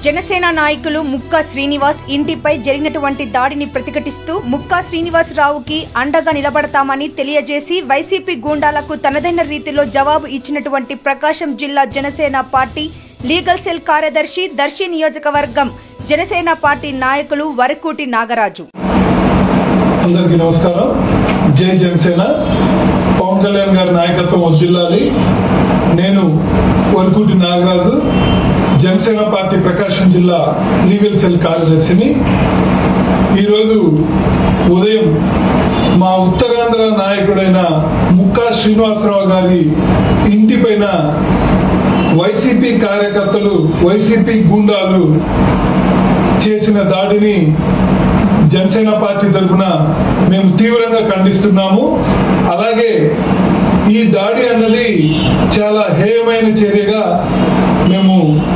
జనసేన నాయకులు ముక్కా శ్రీనివాస్ ఇంటిపై జరిగినటువంటి దాడిని ప్రతిఘటిస్తూ ముక్కా శ్రీనివాస్ రావుకి అండగా నిలబడతామని తెలియజేసి వైసీపీ గూండాలకు తనదైన రీతిలో జవాబు ఇచ్చినటువంటి ప్రకాశం జిల్లా జనసేన పార్టీ లీగల్ సెల్ కార్యదర్శి దర్శి నియోజకవర్గం జనసేన పార్టీ నాయకులు వరకూటి నాగరాజు అందరికీ నమస్కారం జై జనసేన పవన్ కళ్యాణ్ గారి నాయకత్వం వదిల్లాలి నేను వరకుటి నాగరాజు జనసేన పార్టీ ప్రకాశం జిల్లా లీగల్ సెల్ కార్యదర్శిని ఈరోజు ఉదయం మా ఉత్తరాంధ్ర నాయకుడైన ముక్కా శ్రీనివాసరావు గారి ఇంటిపైన వైసీపీ కార్యకర్తలు వైసీపీ గూండాలు చేసిన దాడిని జనసేన పార్టీ తరఫున మేము తీవ్రంగా ఖండిస్తున్నాము అలాగే ఈ దాడి అన్నది చాలా హేయమైన చర్యగా మేము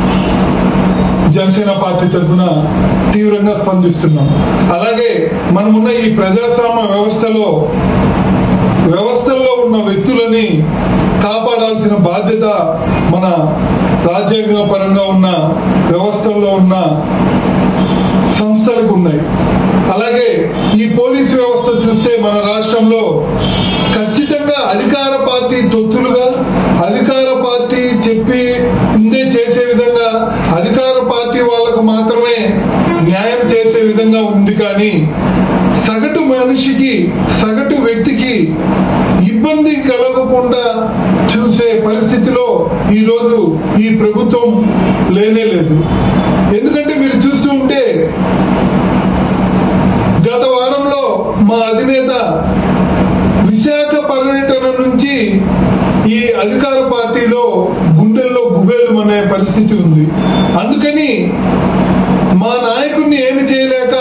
జనసేన పార్టీ తరఫున తీవ్రంగా స్పందిస్తున్నాం అలాగే మనమున్న ఈ ప్రజాస్వామ్య వ్యవస్థలో వ్యవస్థల్లో ఉన్న వ్యక్తులని కాపాడాల్సిన బాధ్యత మన రాజ్యాంగ పరంగా ఉన్న వ్యవస్థల్లో ఉన్న సంస్థలకు ఉన్నాయి అలాగే ఈ పోలీస్ వ్యవస్థ చూస్తే మన రాష్ట్రంలో ఖచ్చితంగా అధికార పార్టీ తొత్తులుగా అధికార పార్టీ చెప్పి ముందే చేసే విధంగా అధికార పార్టీ వాళ్లకు మాత్రమే న్యాయం చేసే విధంగా ఉంది కానీ సగటు మనిషికి సగటు వ్యక్తికి ఇబ్బంది కలగకుండా చూసే పరిస్థితిలో ఈరోజు ఈ ప్రభుత్వం లేనే లేదు ఎందుకంటే మీరు చూస్తూ ఉంటే గత వారంలో మా అధినేత విశాఖ పర్యటన నుంచి ఈ అధికార పార్టీలో గుండెల్లో గుబేలు అనే పరిస్థితి ఉంది అందుకని మా నాయకుడిని ఏమి చేయలేక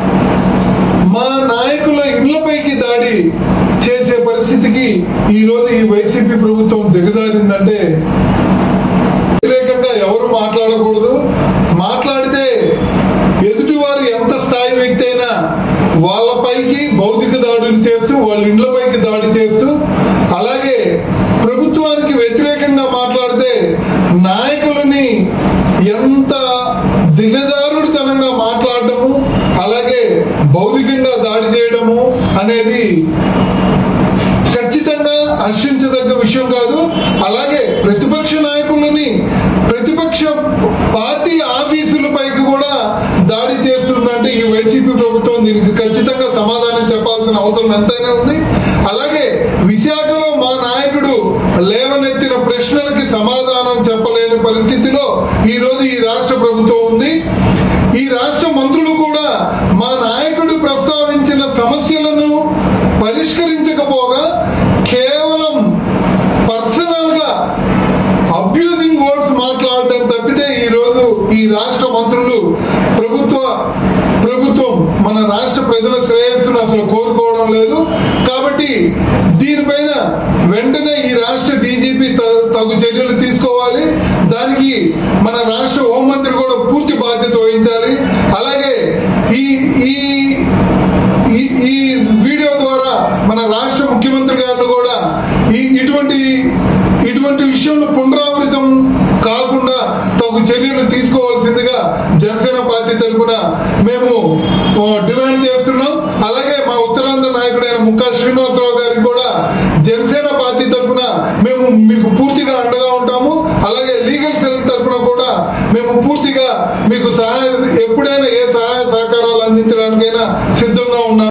మా నాయకుల ఇళ్లపైకి దాడి చేసే పరిస్థితికి ఈ రోజు ఈ వైసీపీ ప్రభుత్వం దిగజారిందంటే వ్యతిరేకంగా ఎవరు మాట్లాడకూడదు మాట్లాడితే ఎదుటివారు ఎంత స్థాయి వ్యక్తి అయినా వాళ్ళపైకి భౌతిక దాడులు చేస్తూ వాళ్ళ ఇండ్లపైకి దాడి చేస్తూ అలాగే ప్రభుత్వానికి వ్యతిరేకంగా మాట్లాడితే నాయకులని ఎంత దిగజారుడితనంగా మాట్లాడటము అలాగే భౌతికంగా దాడి చేయడము అనేది ఖచ్చితంగా హర్షించదగ్గ విషయం కాదు అలాగే ప్రతిపక్ష నాయకులని ప్రతిపక్ష పార్టీ ఆఫీసుల పైకి కూడా దాడి చేస్తుందంటే ఈ వైసీపీ ప్రభుత్వం దీనికి ఖచ్చితంగా సమాధానం చెప్పాల్సిన అవసరం ఎంతైనా ఉంది అలాగే విశాఖలో మా నాయకుడు లేవనెత్తిన ప్రశ్నలకి సమాధానం చెప్పలేని పరిస్థితిలో ఈ రోజు ఈ రాష్ట్ర ప్రభుత్వం ఉంది ఈ రాష్ట్ర మంత్రులు కూడా మా నాయకుడు ప్రస్తావించిన సమస్యలను పరిష్కరించకపోగా కేవలం పర్సనల్ గా అబ్యూజింగ్ వర్డ్స్ మాట్లాడడం తప్పితే ఈ రోజు ఈ రాష్ట్ర మంత్రులు ప్రభుత్వ ప్రభుత్వం మన రాష్ట్ర ప్రజల శ్రేయస్సును అసలు కోరుకోవడం లేదు కాబట్టి దీనిపైన వెంటనే ఈ రాష్ట్ర డీజీపీ తగు చర్యలు తీసుకోవాలి దానికి మన రాష్ట్ర హోంమంత్రి కూడా పూర్తి బాధ్యత వహించాలి అలాగే ఈ ఈ ఈ- ఈ వీడియో ద్వారా మన రాష్ట్ర ముఖ్యమంత్రి గారిని కూడా ఈ ఇటువంటి ఇటువంటి విషయంలో పునరావృతం కాకుండా తగు చర్యలు తీసుకోవాల్సిందిగా జనసేన పార్టీ తరఫున మేము ఆ, డిమాండ్ చేస్తున్నాం అలాగే మా ఉత్తరాంధ్ర నాయకుడైన ముక్కా శ్రీనివాసరావు గారికి కూడా జనసేన పార్టీ తరఫున మేము మీకు పూర్తిగా అండగా ఉంటాము అలాగే లీగల్ సెల్ తరఫున కూడా మేము పూర్తిగా మీకు సహాయం ఎప్పుడైనా ఏ